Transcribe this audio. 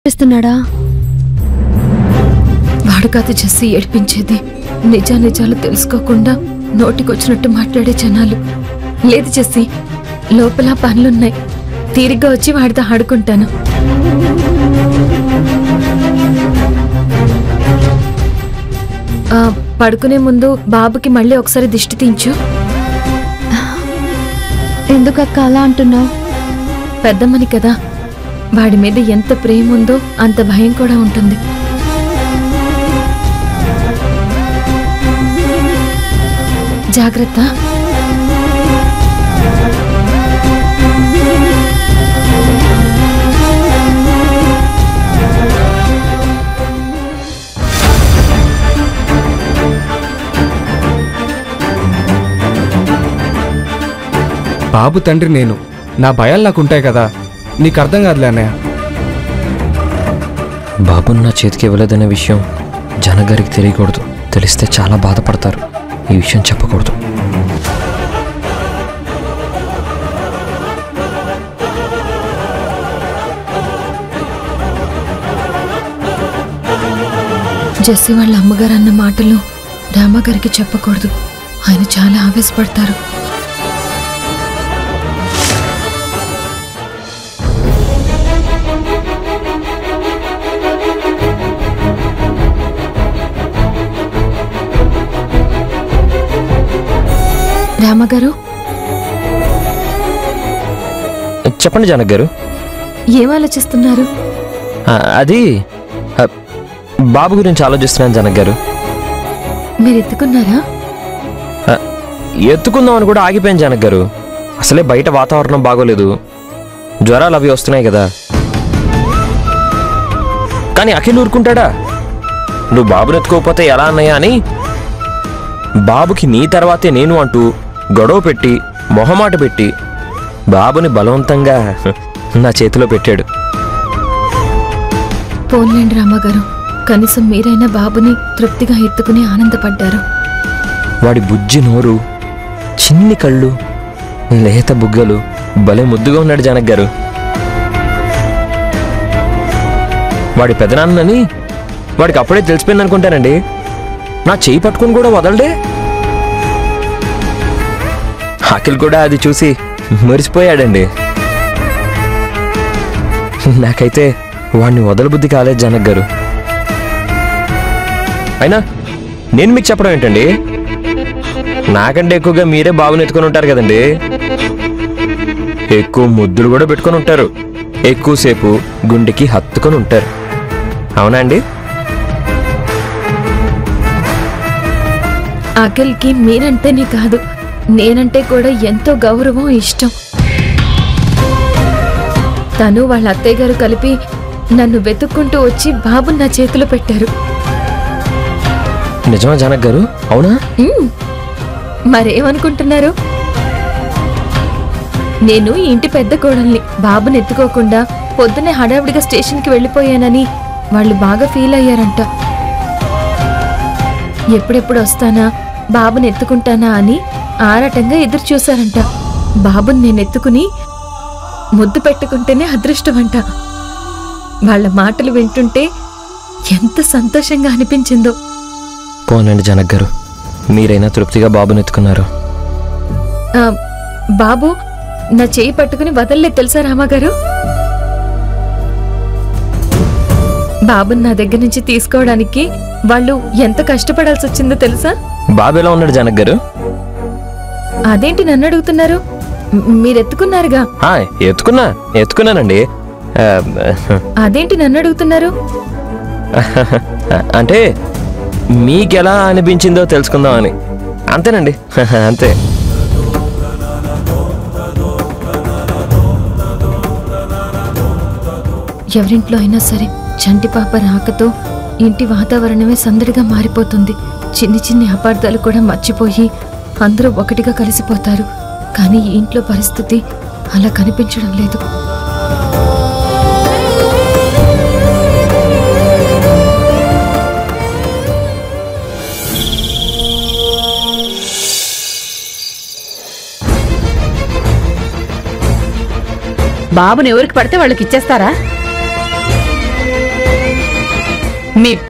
చేస్తున్నాడా వాడు కాదు చేసి ఏడిపించేది నిజా నిజాలు తెలుసుకోకుండా నోటికొచ్చినట్టు మాట్లాడే జనాలు లేదు చేసి లోపల పనులున్నాయి తీరిగ్గా వచ్చి వాడితో ఆడుకుంటాను ఆ, పడుకునే ముందు బాబుకి మళ్ళీ ఒకసారి దిష్టి తీయించు ఎందుకక్క అలా అంటున్నావు పెద్దమ్మని కదా వాడి మీద ఎంత ప్రేమ ఉందో అంత భయం కూడా ఉంటుంది జాగ్రత్త బాబు తండ్రి నేను నా భయాలు నాకుంటాయి కదా నీకు అర్థం కాదులే అన్నయ్య బాబుని నా చేతికి ఇవ్వలేదనే విషయం జనగారికి తెలియకూడదు తెలిస్తే చాలా బాధపడతారు ఈ విషయం చెప్పకూడదు జెస్సీ వాళ్ళ అమ్మగారు అన్న మాటలు రామగారికి చెప్పకూడదు ఆయన చాలా ఆవేశపడతారు రామగారు చెప్పండి జనక్ గారు ఏం ఆలోచిస్తున్నారు ఆ, అది ఆ, బాబు గురించి ఆలోచిస్తున్నాను జనక్ గారు మీరు ఎత్తుకున్నారా ఆ, ఎత్తుకుందామని కూడా ఆగిపోయాను జనక్ గారు అసలే బయట వాతావరణం బాగోలేదు జ్వరాలు అవి వస్తున్నాయి కదా కానీ అఖిల్ ఊరుకుంటాడా నువ్వు బాబుని ఎత్తుకోకపోతే ఎలా అన్నయ్యా అని బాబుకి నీ తర్వాతే నేను అంటూ గొడవ పెట్టి మొహమాట పెట్టి బాబుని బలవంతంగా నా చేతిలో పెట్టాడు పోన్లేండి రామగారు కనీసం మీరైనా బాబుని తృప్తిగా ఎత్తుకుని ఆనందపడ్డారు వాడి బుజ్జి నోరు చిన్ని కళ్ళు లేత బుగ్గలు భలే ముద్దుగా ఉన్నాడు జనక్ గారు వాడి పెదనాన్నని వాడికి అప్పుడే తెలిసిపోయింది అనుకుంటానండి నా చేయి పట్టుకుని కూడా వదలడే అఖిల్ కూడా అది చూసి మురిసిపోయాడండి నాకైతే వాడిని వదలబుద్ధి కాలేదు జనక్ గారు అయినా నేను మీకు చెప్పడం ఏంటండి నాకంటే ఎక్కువగా మీరే బాబుని ఎత్తుకొని ఉంటారు కదండి ఎక్కువ ముద్దులు కూడా పెట్టుకొని ఉంటారు ఎక్కువసేపు గుండెకి హత్తుకొని ఉంటారు అవునా అండి అఖిల్కి మీరంటేనే కాదు నేనంటే కూడా ఎంతో గౌరవం ఇష్టం తను వాళ్ళ అత్తయ్య గారు కలిపి నన్ను వెతుక్కుంటూ వచ్చి బాబుని నా చేతిలో పెట్టారు నిజమా జనక్ గారు అవునా మ్మ్. మరేమనుకుంటున్నారు నేను ఈ ఇంటి పెద్ద కోడల్ని బాబుని ఎత్తుకోకుండా పొద్దున్నే హడావిడిగా స్టేషన్కి వెళ్ళిపోయానని వాళ్ళు బాగా ఫీల్ అయ్యారంట ఎప్పుడెప్పుడు వస్తానా బాబుని ఎత్తుకుంటానా అని ఆరాటంగా ఎదురు చూశారంట బాబుని నేను ఎత్తుకుని ముద్దు పెట్టుకుంటేనే అదృష్టమంట వాళ్ళ మాటలు వింటుంటే ఎంత సంతోషంగా అనిపించిందో పోనండి జనక్ గారు మీరైనా తృప్తిగా బాబుని ఎత్తుకున్నారు ఆ, బాబు నా చేయి పట్టుకుని వదలలేదు తెలుసా రామాగారు బాబుని నా దగ్గర నుంచి తీసుకోవడానికి వాళ్ళు ఎంత కష్టపడాల్సి వచ్చిందో తెలుసా బాబు ఎలా ఉన్నాడు జనక్ గారు అదేంటి నన్ను అడుగుతున్నారు మ్, మీరు ఎత్తుకున్నారుగా ఆ, ఎత్తుకున్నా ఎత్తుకున్నానండి ఆ, అదేంటి నన్ను అడుగుతున్నారు అంటే మీకెలా అనిపించిందో తెలుసుకుందామని అంతేనండి అంతే ఎవరింట్లో అయినా సరే చంటి పాప రాకతో ఇంటి వాతావరణమే సందడిగా మారిపోతుంది చిన్ని చిన్ని అపార్థాలు కూడా మర్చిపోయి అందరూ ఒకటిగా కలిసిపోతారు కానీ ఈ ఇంట్లో పరిస్థితి అలా కనిపించడం లేదు బాబుని ఎవరికి పడితే వాళ్ళకి ఇచ్చేస్తారా మీ